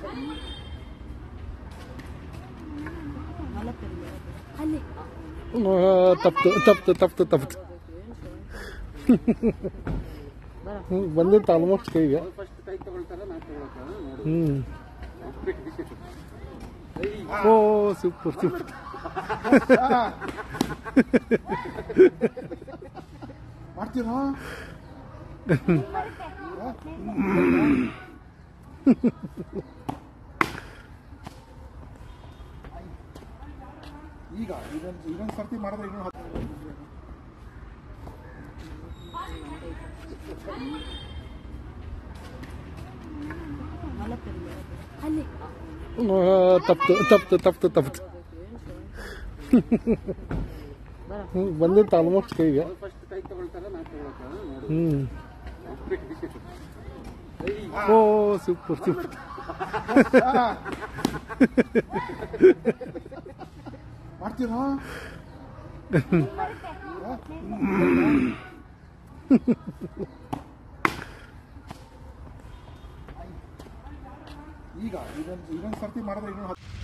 ಅಲ್ಲಿ ತಪ್ತು ತಪ್ತು ತಪ್ತು ತಪ್ತು ಹ್ಮ್, ಬಂದಿತ್ತು ಆಲ್ಮೋಸ್ಟ್ ಕೈಗೆ ಫಸ್ಟ್ ಕೈ ತಗೊಳ್ತಾರ ನಾ ತಗೊಳಕ ಹ್ಮ್ ಓ ಸೂಪರ್ ಸೂಪರ್ ಮಾಡ್ತೀನೋ ಈಗ ಇದೊಂದು ಇದೊಂದು ಸರ್ತಿ ಮಾಡಿದ್ರೆ ಇನ್ನೂ ಹತ್ತು ಅಲ್ಲಿ ತಪ್ತು ತಪ್ತು ತಪ್ತು ತಪ್ತು ಹ್ಮ್, ಬಂದಿತ್ತು ಆಲ್ಮೋಸ್ಟ್ ಕೈಗೆ ಫಸ್ಟ್ ಕೈ ತಗೊಳ್ತಾರ ನಾ ತಗೊಳಕ ಹ್ಮ್ ಓ ಸೂಪರ್ ಸೂಪರ್ ಮಾಡ್ತೀನೋ ಈಗ ಇದೊಂದು ಇದೊಂದು ಸರ್ತಿ ಮಾಡಿದ್ರೆ ಇನ್ನೂ ಹತ್ತು